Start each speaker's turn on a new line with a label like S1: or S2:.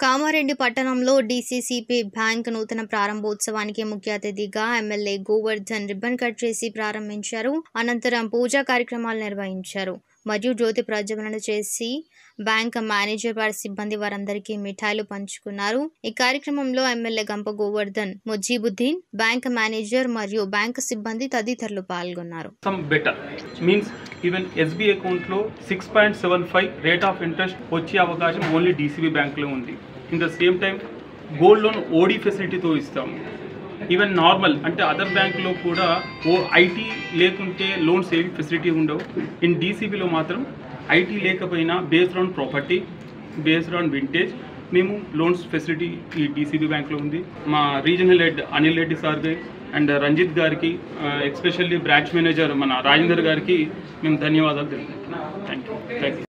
S1: కామారెడ్డి పట్టణంలో DCCP bank నూతన ప్రారంభోత్సవానికి ముఖ్య అతిథిగా ఎమ్మెల్యే గోవర్ధన్ రిబ్బన్ కట్ చేసి ప్రారంభించారు అనంతరం పూజా కార్యక్రమాలు నిర్వహించారు మరియు జ్యోతి ప్రజ్వలన చేసి బ్యాంక్ మేనేజర్ వారి సిబ్బంది వారందరికీ మిఠాయిలు పంచుకున్నారు ఈ కార్యక్రమంలో MLA Gampa Govardhan Mujeebuddin bank manager మరియు బ్యాంక్ సిబ్బంది తదితరులు పాల్గొన్నారు
S2: some better means even SB అకౌంట్లో six point seven five rate of interest వచ్చే అవకాశం ఓన్లీ డీసీబీ బ్యాంక్లో ఉంది in the same time gold loan OD ఫెసిలిటీతో ఇస్తాము ఈవెన్ నార్మల్ అంటే అదర్ బ్యాంక్లో కూడా ఓ ఐటీ లేకుంటే లోన్స్ ఏవి ఫెసిలిటీ ఉండవు ఇన్ డీసీబీలో మాత్రం ఐటీ లేకపోయినా based on property based on vintage మేము లోన్స్ ఫెసిలిటీ ఈ డీసీబీ బ్యాంక్లో ఉంది మా regional head Anil Reddy sir and Ranjith గారికి ఎస్పెషల్లీ బ్రాంచ్ మేనేజర్ మన రాజేందర్ గారికి మేము ధన్యవాదాలు తెలుపుతున్నాం థ్యాంక్ యూ థ్యాంక్ యూ